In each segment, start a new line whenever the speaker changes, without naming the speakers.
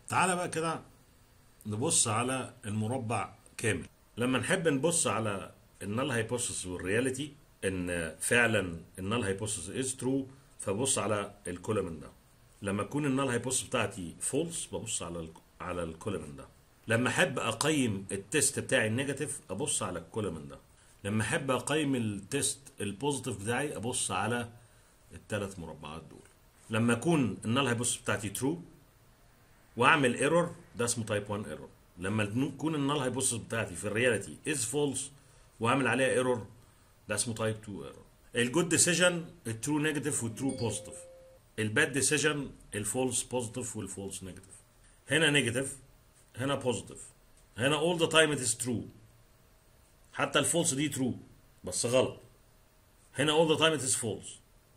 تعالى بقى كده نبص على المربع كامل لما نحب نبص على النال هايبوثيسيس والرياليتي ان فعلا النال هايبوثيسيس از ترو فبص على الكولومن ده لما تكون النال هايبوثيسيس بتاعتي فولس ببص على ال على الكولومن ده لما احب اقيم التيست بتاعي النيجاتيف ابص على الكولومن ده لما احب اقيم التيست البوزيتيف بتاعي ابص على الثلاث مربعات دول لما اكون النال هايبوثيسيس بتاعتي ترو واعمل ايرور ده اسمه تايب 1 ايرور لما تكون النال هايبوثيسيس بتاعتي في الرياليتي از فولس واعمل عليها ايرور ده اسمه تايب 2 ايرور الجود ديسيجن الترو نيجاتيف والترو بوزيتيف الباد ديسيجن الفولس بوزيتيف والفولس نيجاتيف هنا نيجاتيف هنا بوزيتيف هنا all the time it is true حتى الفولس دي true بس غلط هنا all the time it is false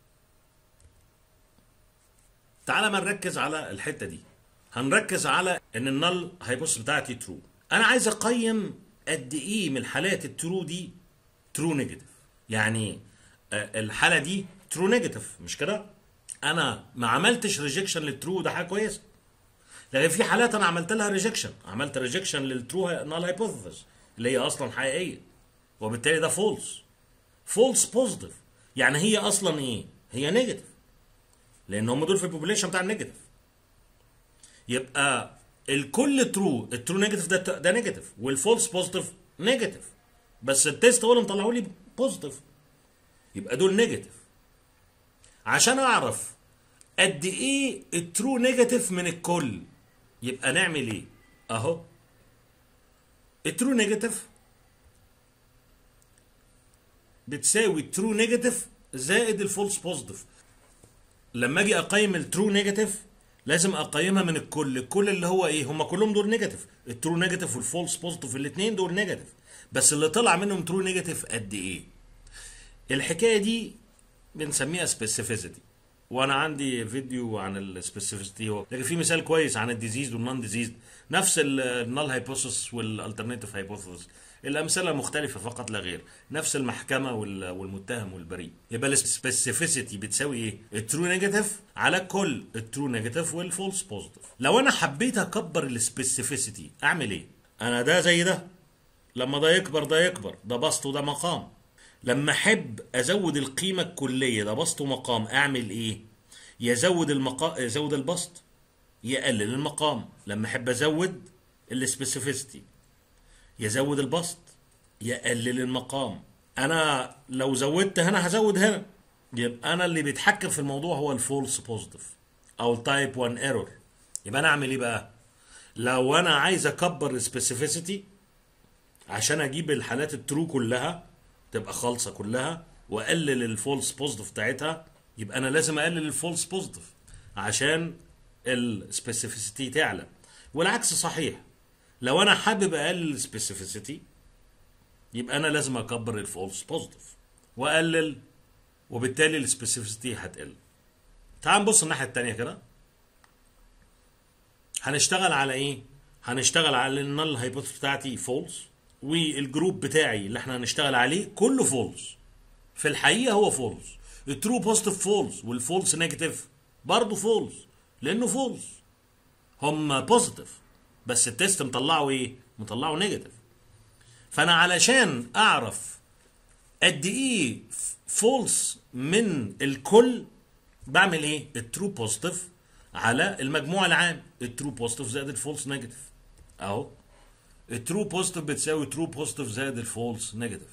تعالى ما نركز على الحته دي هنركز على ان النل هيبص بتاعتي ترو انا عايز اقيم قد ايه من الحالات الترو دي ترو نيجاتيف يعني آه، الحاله دي ترو نيجاتيف مش كده انا ما عملتش ريجكشن للترو ده حاجه كويسه لكن في حالات انا عملت لها ريجكشن عملت ريجكشن للترو نال هايبوثيسيس اللي هي اصلا حقيقيه وبالتالي ده فولس فولس بوزيتيف يعني هي اصلا ايه هي نيجاتيف لان هم دول في البوبوليشن بتاع النيجاتيف يبقى الكل ترو الترو نيجاتيف ده ده نيجاتيف والفولس بوزيتيف نيجاتيف بس التيست هو اللي مطلعوا لي بوزيتيف يبقى دول نيجاتيف عشان اعرف قد ايه الترو نيجاتيف من الكل يبقى نعمل ايه اهو الترو نيجاتيف بتساوي الترو نيجاتيف زائد الفولس بوزيتيف لما اجي اقيم الترو نيجاتيف لازم اقيمها من الكل الكل اللي هو ايه هم كلهم دول نيجاتيف الترو نيجاتيف والفولس بوزيتيف الاثنين دول نيجاتيف بس اللي طلع منهم ترو نيجاتيف قد ايه الحكايه دي بنسميها سبيسيفيسيتي وانا عندي فيديو عن السبيسيفيسيتي هو لكن في مثال كويس عن الديزيز والنون ديزيز نفس النال هايبوثيس والالترناتيف هايبوثيس الامثله مختلفه فقط لا غير نفس المحكمه وال- والمتهم والبريء يبقى السبيسيفيسيتي بتساوي ايه الترو نيجاتيف على كل الترو نيجاتيف والفولس بوزيتيف لو انا حبيت اكبر السبيسيفيسيتي اعمل ايه انا ده زي ده لما ده يكبر ده يكبر ده بسط وده مقام لما احب ازود القيمه الكليه ده بسط ومقام اعمل ايه يزود المقا يزود البسط يقلل المقام لما احب ازود السبيسيفيسيتي يزود البسط يقلل المقام انا لو زودت هنا هزود هنا يبقى انا اللي بيتحكم في الموضوع هو الفولس بوزيتيف او التايب 1 ايرور يبقى انا اعمل ايه بقى لو انا عايز اكبر السبيسيفيسيتي عشان اجيب الحالات الترو كلها تبقى خالصه كلها واقلل الفولس بوزيتيف بتاعتها يبقى انا لازم اقلل الفولس بوزيتيف عشان السبيسيفيسيتي تعلى والعكس صحيح لو انا حابب اقلل السبيسيفيسيتي يبقى انا لازم اكبر الفولس بوزيتيف واقلل وبالتالي السبيسيفيسيتي هتقل تعال نبص الناحيه التانية كده هنشتغل على ايه هنشتغل على النال هايبوثيس بتاعتي فولس والجروب بتاعي اللي احنا هنشتغل عليه كله فولس في الحقيقه هو فولس الترو بوزيتيف فولس والفولس نيجاتيف برضه فولس لانه فولس هم بوزيتيف بس التيست مطلعه ايه مطلعه نيجاتيف فانا علشان اعرف قد ايه فولس من الكل بعمل ايه الترو بوزيتيف على المجموع العام الترو بوزيتيف زائد الفولس نيجاتيف اهو الترو بوزيتيف بتساوي ترو بوزيتيف زائد الفولس نيجاتيف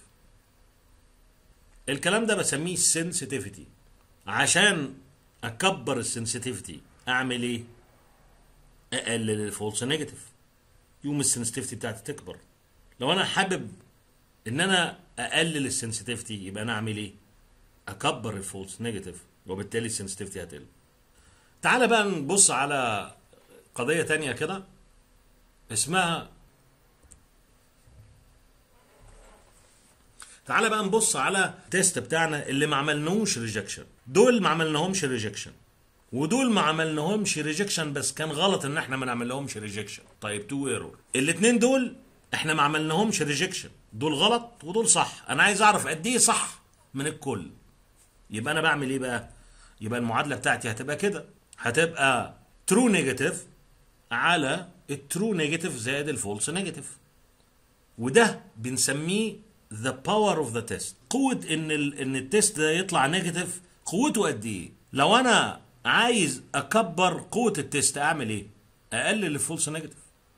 الكلام ده بسميه سنسيتيفيتي عشان اكبر السنسيتيفيتي اعمل ايه اقلل الفولس نيجاتيف يوم السنسيتيفيتي بتاعتي تكبر لو انا حابب ان انا اقلل السنسيتيفيتي يبقى انا اعمل ايه اكبر الفولس نيجاتيف وبالتالي السنسيتيفيتي هتقل تعال بقى نبص على قضية تانية كده اسمها تعال بقى نبص على التيست بتاعنا اللي ما عملناهوش ريجكشن دول ما عملناهمش ريجكشن ودول ما عملناهمش ريجكشن بس كان غلط ان احنا ما نعملهمش ريجكشن طيب تو ايرور الاثنين دول احنا ما عملناهمش ريجكشن دول غلط ودول صح انا عايز اعرف قد ايه صح من الكل يبقى انا بعمل ايه بقى يبقى المعادله بتاعتي هتبقى كده هتبقى ترو نيجاتيف على الترو نيجاتيف زائد الفولس نيجاتيف وده بنسميه the power of the test قوة ان ال ان التيست ده يطلع نيجاتيف قوته قد ايه لو انا عايز اكبر قوة التيست اعمل ايه اقلل الفولس نيجاتيف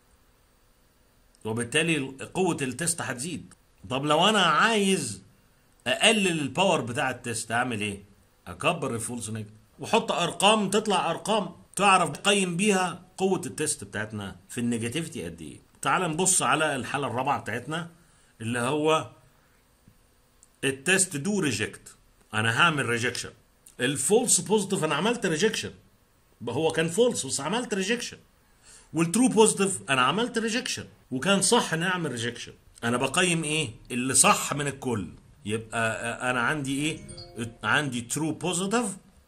وبالتالي قوة التيست هتزيد طب لو انا عايز اقلل الباور بتاع التيست اعمل ايه اكبر الفولس نيجاتيف وحط ارقام تطلع ارقام تعرف تقيم بيها قوة التيست بتاعتنا في النيجاتيفيتي قد ايه تعال نبص على الحالة الرابعة بتاعتنا اللي هو التيست دو ريجكت انا هعمل ريجكشن الفولس بوزيتيف انا عملت ريجكشن هو كان فولس بس عملت ريجكشن والترو بوزيتيف انا عملت ريجكشن وكان صح ان اعمل ريجكشن انا بقيم ايه اللي صح من الكل يبقى انا عندي ايه عندي ترو بوزيتيف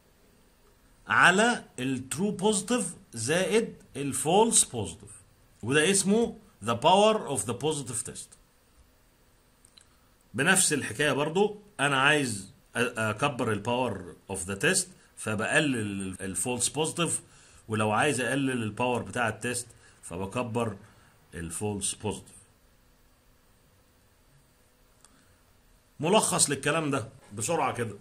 على الترو بوزيتيف زائد الفولس بوزيتيف وده اسمه the power of the positive test بنفس الحكايه برضو انا عايز اكبر الباور اوف ذا تيست فبقلل الفولس بوزيتيف ولو عايز اقلل الباور بتاع التيست فبكبر الفولس بوزيتيف ملخص للكلام ده بسرعه كده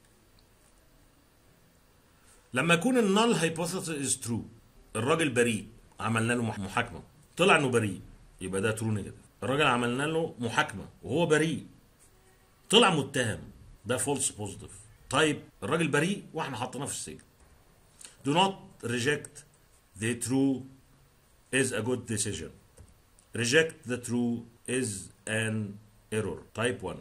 لما يكون النال هايبوثيسيس از ترو الراجل بريء عملنا له محاكمه طلع انه بريء يبقى ده ترو نيجاتيف الراجل عملنا له محاكمه وهو بريء طلع متهم ده فولس بوزيتيف طيب الراجل بريء واحنا حطيناه في السجن do not reject the true is a good decision reject the true is an error type 1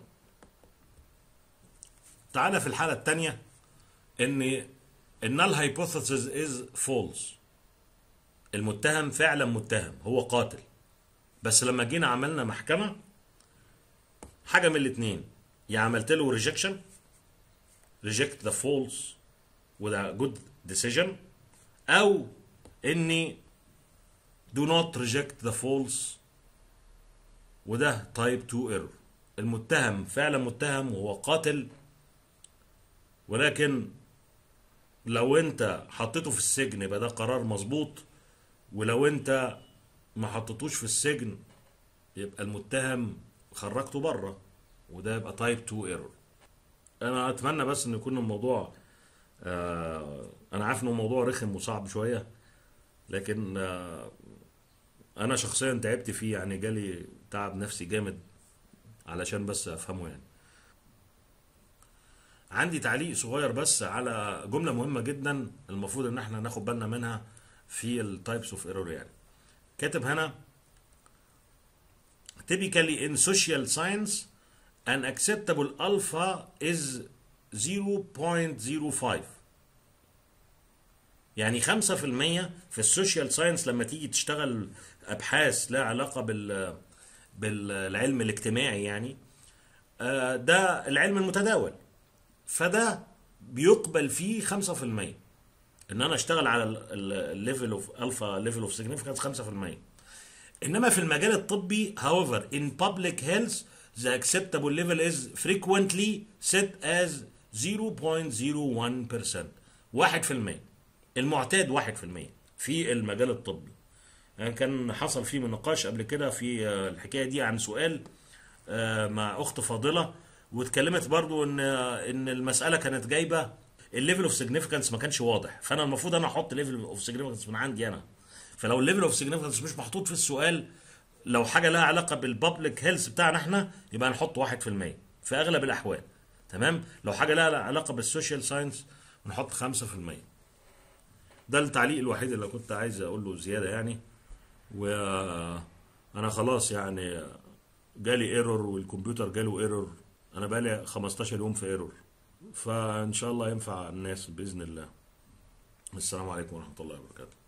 تعالى في الحالة الثانية ان النال hypothesis is false المتهم فعلا متهم هو قاتل بس لما جينا عملنا محكمة حاجة من الاتنين يا عملت له ريجكشن reject the false with a good decision او اني do not reject the false وده type 2 error المتهم فعلا متهم وهو قاتل ولكن لو انت حطيته في السجن يبقى ده قرار مظبوط ولو انت ما حطيتوش في السجن يبقى المتهم خرجته بره وده يبقى تايب 2 ايرور انا اتمنى بس ان يكون الموضوع آه انا عارف انه موضوع رخم وصعب شويه لكن آه انا شخصيا تعبت فيه يعني جالي تعب نفسي جامد علشان بس افهمه يعني عندي تعليق صغير بس على جمله مهمه جدا المفروض ان احنا ناخد بالنا منها في التايبس اوف ايرور يعني كاتب هنا typically in social science an acceptable alpha is 0.05 يعني 5% في السوشيال ساينس لما تيجي تشتغل ابحاث لها علاقه بال بالعلم الاجتماعي يعني ده العلم المتداول فده بيقبل فيه 5% ان انا اشتغل على الليفل اوف الفا ليفل اوف سيجنيفيكانس 5% انما في المجال الطبي however in public health the acceptable level is frequently set as 0.01% 1% المعتاد 1% في المجال الطبي يعني كان حصل فيه نقاش قبل كده في الحكايه دي عن سؤال مع اخت فاضله واتكلمت برضو ان ان المساله كانت جايبه الليفل اوف سيجنيفيكانس ما كانش واضح فانا المفروض انا احط ليفل اوف سيجنيفيكانس من عندي انا فلو الليفل اوف سيجنيفيكانس مش محطوط في السؤال لو حاجه لها علاقه بالبابليك هيلث بتاعنا احنا يبقى نحط 1% في اغلب الاحوال تمام لو حاجه لها علاقه بالسوشيال ساينس نحط 5% ده التعليق الوحيد اللي كنت عايز اقول له زياده يعني وانا خلاص يعني جالي ايرور والكمبيوتر جاله ايرور انا بقالي 15 يوم في ايرور فان شاء الله ينفع الناس باذن الله السلام عليكم ورحمه الله وبركاته